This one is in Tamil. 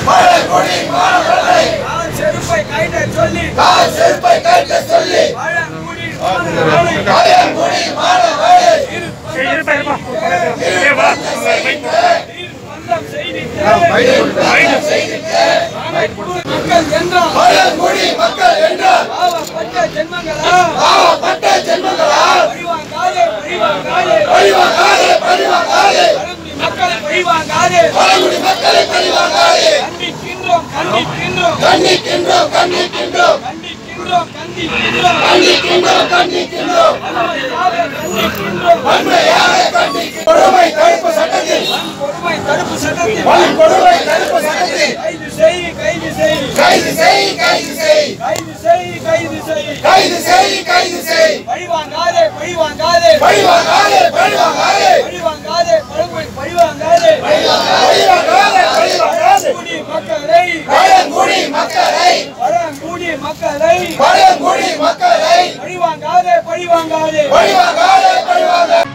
பழங்குடி மாணவர்களை கால் செருப்பை கைட்ட சொல்லி கால் செருப்பை கட்ட சொல்லி பழங்குடி மாணவர்களை பழங்குடி மாணவர்களை மந்தம் செய்தி மக்கள் என்றால் பழங்குடி மக்கள் என்றால் பாவப்பட்ட ஜென்மங்களா பாவப்பட்ட ஜென்மங்களால் பழிவாங்காதே பழிவாங்காதே பழிவாங்காதே பழிவாங்காதே பழங்குடி மக்களை பழிவாங்காதே பழங்குடி மக்களை பழிவாங்காதே கண்டிக்கின்றோம் கண்டிக்கின்றோம் கண்டிக்கின்றோம் கண்டிக்கின்றோம் கண்டிக்கின்றோம் கண்டிக்கின்றோம் கண்டிக்கின்றோம் கண்டிக்கின்றோம் வன்மையாக கண்டிக்கின்றோம் வன்மையாக கண்டிக்கின்றோம் கொடுமை தடுப்பு சட்டத்தில் கொடுமை தடுப்பு சட்டத்தில் வன்கொடுமை தடுப்பு சட்டத்தில் கைது செய் கைது செய் கைது செய் கைது செய் கைது செய் கைது செய் கைது செய் கைது செய் பழிவாங்காதே பழிவாங்காதே பழிவாங்காதே பழிவாங்காதே பழிவாங்காதே பழங்குடி பழிவாங்காதே பழிவாங்காதே பழிவாங்காதே பழங்குடி மக்களை பழங்குடி மக்களை பழங்குடி மக்களை பழங்குடி மக்களை பழிவாங்காதே பழிவாங்காதே பழிவாங்காதே பழிவாங்காதே